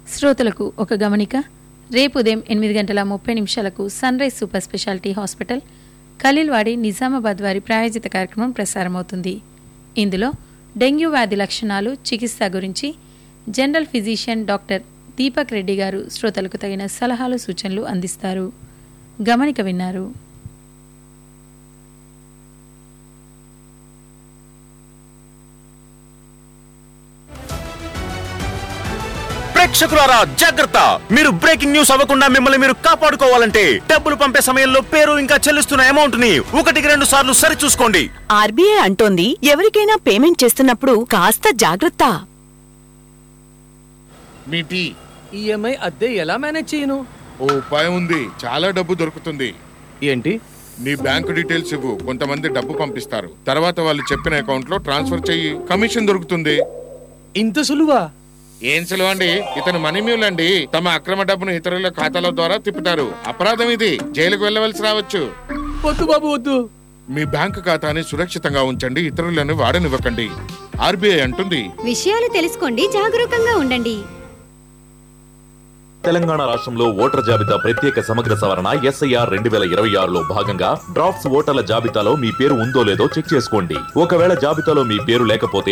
శ్రోతలకు ఒక గమనిక రేపు ఉదయం ఎనిమిది గంటల ముప్పై నిమిషాలకు sunrise super speciality hospital Khaleelwadi Nizamabad వారి ప్రాయోజిత కార్యక్రమం ప్రసారమవుతుంది ఇందులో డెంగ్యూ వ్యాధి లక్షణాలు చికిత్స గురించి general physician doctor Deepak Reddy garu శ్రోతలకు తగిన సలహాలు సూచనలు అందిస్తారు గమనిక విన్నారు ప్రేక్షకులారా జాగ్రత్త మీరు బ్రేకింగ్ న్యూస్ అవ్వకుండా మిమ్మల్ని మీరు కాపాడుకోవాలంటే డబ్బులు పంపే సమయంలో పేరు ఇంకా చెల్లిస్తున్న అమౌంట్ ని ఒకటికి రెండు సార్లు సరి చూసుకోండి ఆర్బీఐ అంటోంది ఎవరికైనా పేమెంట్ చేస్తున్నప్పుడు కాస్త జాగ్రత్త మీ టీ ఈఎంఐ అద్దె ఎలా మేనేజ్ చేయను ఓ ఉపాయం ఉంది చాలా డబ్బు దొరుకుతుంది ఏంటి నీ బ్యాంకు డీటెయిల్స్ ఇవ్వు కొంతమంది డబ్బు పంపిస్తారు తర్వాత వాళ్ళు చెప్పిన అకౌంట్ లో ట్రాన్స్ఫర్ చెయ్యి కమిషన్ దొరుకుతుంది ఇంత సులువా ఏం సులువండి ఇతను మనీ మ్యూల్ అండి తమ అక్రమ డబ్బును ఇతరుల ఖాతాల ద్వారా తిప్పుతారు అపరాధం ఇది జైలుకు వెళ్ళవలసి రావచ్చు వద్దు బాబు వద్దు మీ బ్యాంకు ఖాతాని సురక్షితంగా ఉంచండి ఇతరులను వాడనివ్వకండి ఆర్బీఐ అంటుంది విషయాలు తెలుసుకోండి జాగరూకంగా ఉండండి తెలంగాణ రాష్ట్రంలో ఓటర్ల జాబితా ప్రత్యేక సమగ్ర సవరణ ఎస్ఐఆర్ రెండు వేల ఇరవై ఆరులో భాగంగా డ్రాఫ్ట్స్ ఓటర్ల జాబితాలో మీ పేరు ఉందో లేదో చెక్ చేసుకోండి ఒకవేళ జాబితాలో మీ పేరు లేకపోతే